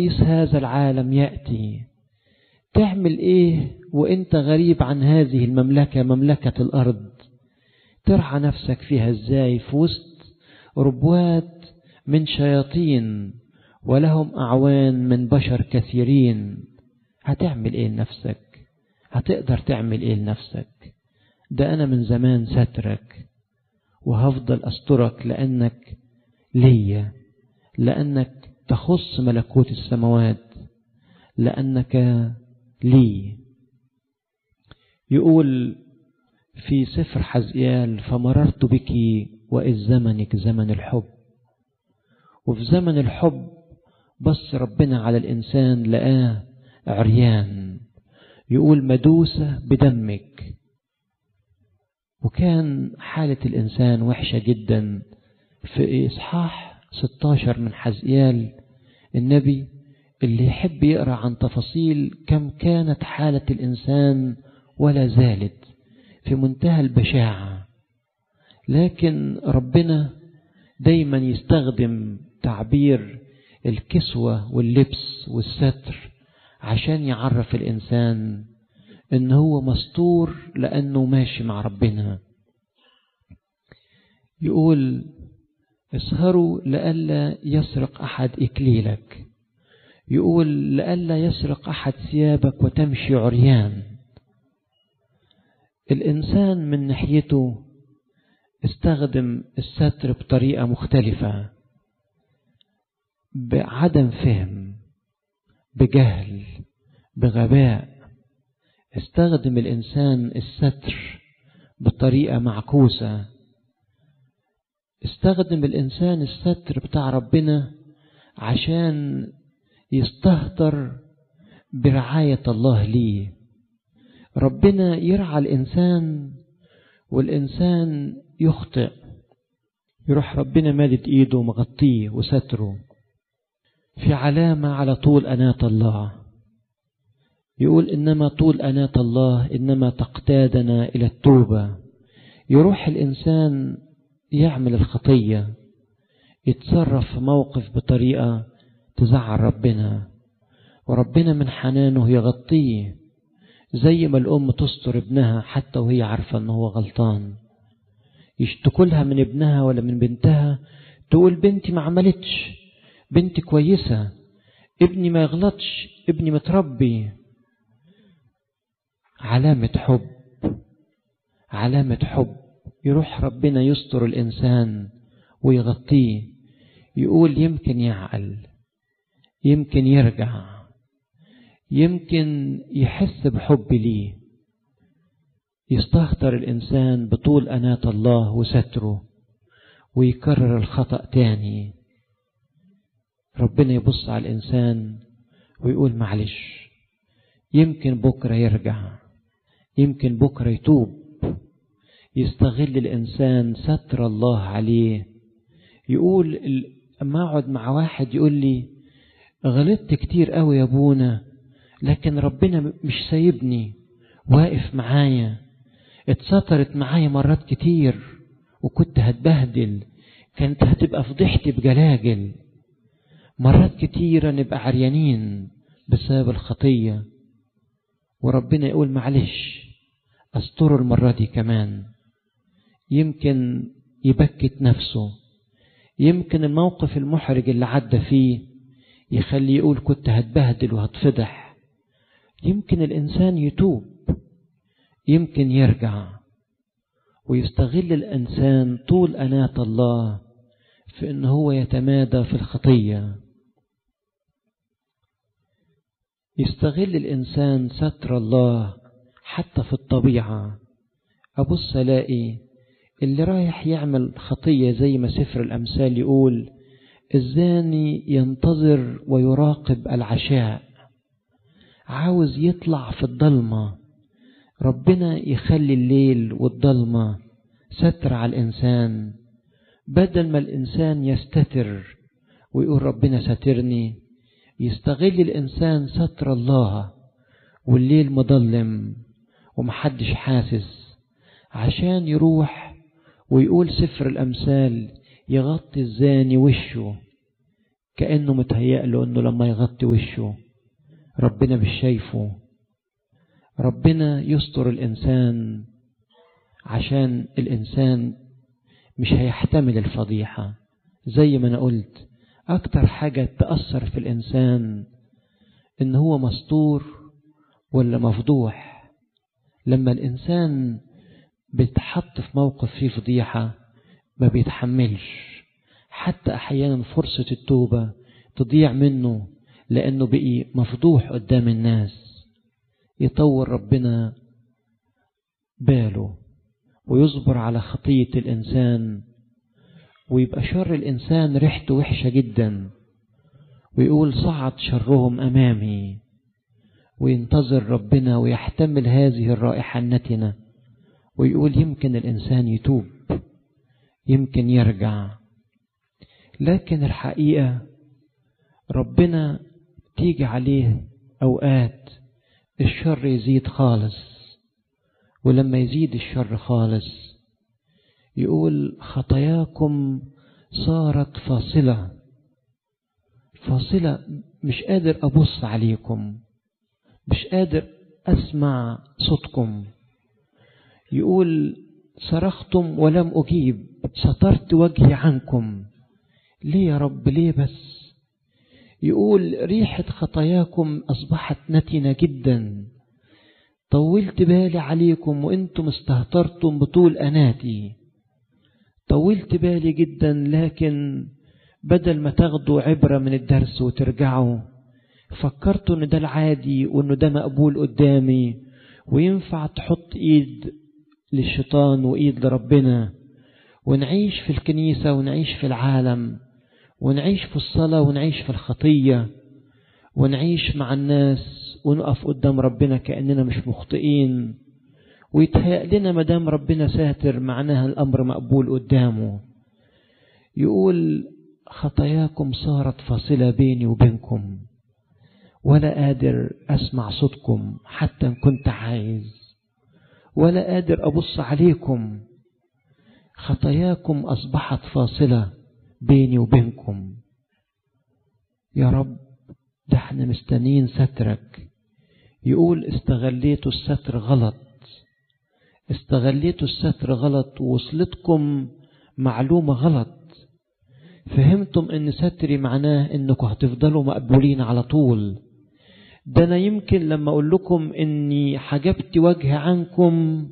رئيس هذا العالم يأتي تعمل ايه وانت غريب عن هذه المملكة مملكة الارض ترعى نفسك فيها ازاي في وسط ربوات من شياطين ولهم اعوان من بشر كثيرين هتعمل ايه لنفسك هتقدر تعمل ايه لنفسك ده انا من زمان سترك وهفضل استرك لانك ليا لانك تخص ملكوت السماوات لانك لي يقول في سفر حزقيال فمررت بك وإذ زمنك زمن الحب وفي زمن الحب بص ربنا على الإنسان لقاه عريان يقول مدوسة بدمك وكان حالة الإنسان وحشة جدا في إصحاح 16 من حزقيال النبي اللي يحب يقرأ عن تفاصيل كم كانت حالة الإنسان ولا زالت في منتهى البشاعة لكن ربنا دايما يستخدم تعبير الكسوة واللبس والستر عشان يعرف الإنسان إن هو مستور لأنه ماشي مع ربنا يقول اسهروا لئلا يسرق أحد إكليلك يقول لئلا يسرق أحد ثيابك وتمشي عريان الإنسان من ناحيته استخدم الستر بطريقة مختلفة بعدم فهم بجهل بغباء استخدم الإنسان الستر بطريقة معكوسة استخدم الإنسان الستر بتاع ربنا عشان يستهتر برعاية الله ليه ربنا يرعى الإنسان والإنسان يخطئ يروح ربنا مادد إيده ومغطيه وستره في علامة على طول أناة الله يقول إنما طول أناة الله إنما تقتادنا إلى التوبة يروح الإنسان يعمل الخطية يتصرف في موقف بطريقة تزعل ربنا وربنا من حنانه يغطيه زي ما الأم تستر ابنها حتى وهي عارفة أنه هو غلطان يشتكلها من ابنها ولا من بنتها تقول بنتي ما عملتش بنتي كويسة ابني ما يغلطش ابني متربي علامة حب علامة حب يروح ربنا يستر الإنسان ويغطيه يقول يمكن يعقل يمكن يرجع يمكن يحس بحب ليه يستهتر الإنسان بطول أناة الله وستره ويكرر الخطأ تاني ربنا يبص على الإنسان ويقول معلش يمكن بكرة يرجع يمكن بكرة يتوب يستغل الإنسان ستر الله عليه يقول أما أقعد مع واحد يقول لي غلطت كتير قوي يا ابونا لكن ربنا مش سايبني واقف معايا اتسترت معايا مرات كتير وكنت هتبهدل كانت هتبقى فضيحتي بجلاجل مرات كتيرة نبقى عريانين بسبب الخطية وربنا يقول معلش استر المرة دي كمان يمكن يبكت نفسه يمكن الموقف المحرج اللي عدى فيه يخليه يقول كنت هتبهدل وهتفضح يمكن الإنسان يتوب يمكن يرجع ويستغل الإنسان طول أناة الله في أن هو يتمادى في الخطية يستغل الإنسان ستر الله حتى في الطبيعة أبص ألاقي اللي رايح يعمل خطية زي ما سفر الأمثال يقول الزاني ينتظر ويراقب العشاء عاوز يطلع في الضلمة ربنا يخلي الليل والضلمة ستر على الإنسان بدل ما الإنسان يستتر ويقول ربنا سترني يستغل الإنسان ستر الله والليل مظلم ومحدش حاسس عشان يروح ويقول سفر الأمثال يغطي الزاني وشه كأنه متهيأ له أنه لما يغطي وشه ربنا مش شايفه ربنا يستر الإنسان عشان الإنسان مش هيحتمل الفضيحة زي ما أنا قلت أكتر حاجة تأثر في الإنسان إن هو مستور ولا مفضوح لما الإنسان بيتحط في موقف فيه فضيحة ما بيتحملش حتى أحيانا فرصة التوبة تضيع منه لأنه بقي مفضوح قدام الناس يطور ربنا باله ويصبر على خطية الإنسان ويبقى شر الإنسان ريحته وحشة جدا ويقول صعد شرهم أمامي وينتظر ربنا ويحتمل هذه الرائحة النتنة ويقول يمكن الإنسان يتوب يمكن يرجع لكن الحقيقة ربنا تيجي عليه أوقات الشر يزيد خالص ولما يزيد الشر خالص يقول خطاياكم صارت فاصلة فاصلة مش قادر أبص عليكم مش قادر أسمع صوتكم يقول صرختم ولم أجيب سترت وجهي عنكم ليه يا رب ليه بس يقول ريحة خطاياكم أصبحت نتنة جدا طولت بالي عليكم وانتم استهترتم بطول أناتي طولت بالي جدا لكن بدل ما تاخدوا عبرة من الدرس وترجعوا فكرتوا ان ده العادي وانه ده مقبول قدامي وينفع تحط ايد للشيطان وايد لربنا ونعيش في الكنيسة ونعيش في العالم ونعيش في الصلاة ونعيش في الخطية ونعيش مع الناس ونقف قدام ربنا كأننا مش مخطئين ويتهيأ لنا مدام ربنا ساتر معناها الأمر مقبول قدامه يقول خطاياكم صارت فاصلة بيني وبينكم ولا قادر أسمع صوتكم حتى إن كنت عايز ولا قادر أبص عليكم خطاياكم أصبحت فاصلة بيني وبينكم يا رب ده احنا مستنين سترك يقول استغليتوا الستر غلط استغليتوا الستر غلط ووصلتكم معلومة غلط فهمتم ان ستري معناه انكم هتفضلوا مقبولين على طول ده انا يمكن لما اقول لكم اني حجبت وجه عنكم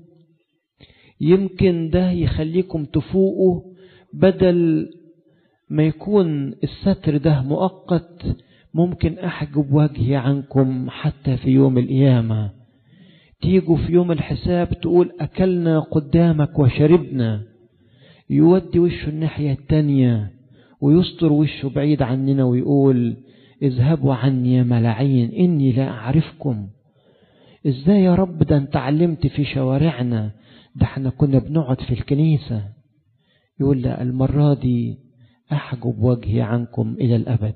يمكن ده يخليكم تفوقوا بدل ما يكون الستر ده مؤقت ممكن احجب وجهي عنكم حتى في يوم القيامه تيجوا في يوم الحساب تقول اكلنا قدامك وشربنا يودي وشه الناحيه التانيه ويستر وشه بعيد عننا ويقول اذهبوا عني يا ملاعين اني لا اعرفكم ازاي يا رب ده انت علمت في شوارعنا ده احنا كنا بنقعد في الكنيسه يقول لا المره دي احجب وجهي عنكم الى الابد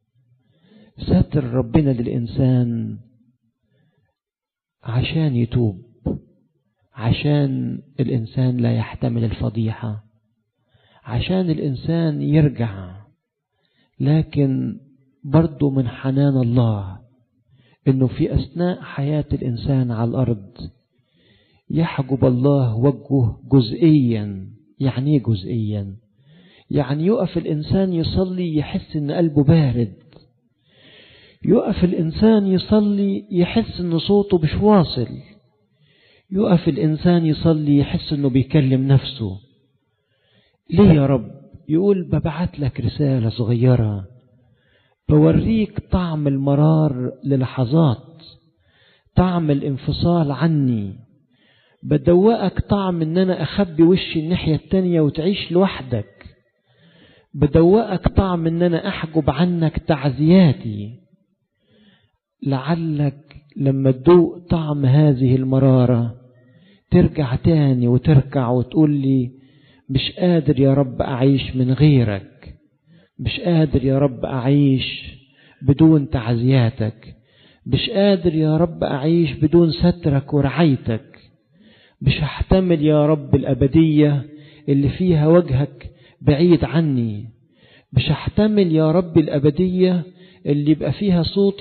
ستر ربنا للانسان عشان يتوب عشان الانسان لا يحتمل الفضيحه عشان الانسان يرجع لكن برضه من حنان الله انه في اثناء حياه الانسان على الارض يحجب الله وجهه جزئيا يعني ايه جزئيا يعني يقف الانسان يصلي يحس ان قلبه بارد يقف الانسان يصلي يحس ان صوته مش واصل يقف الانسان يصلي يحس انه بيكلم نفسه ليه يا رب يقول ببعت لك رساله صغيره بوريك طعم المرار للحظات طعم الانفصال عني بدوقك طعم ان انا اخبي وشي الناحيه التانيه وتعيش لوحدك بدوقك طعم ان انا احجب عنك تعزياتي لعلك لما تدوق طعم هذه المرارة ترجع تاني وتركع وتقول لي مش قادر يا رب أعيش من غيرك مش قادر يا رب أعيش بدون تعزياتك مش قادر يا رب أعيش بدون سترك ورعايتك مش هحتمل يا رب الأبدية اللي فيها وجهك بعيد عني مش هحتمل يا رب الأبدية اللي يبقى فيها صوت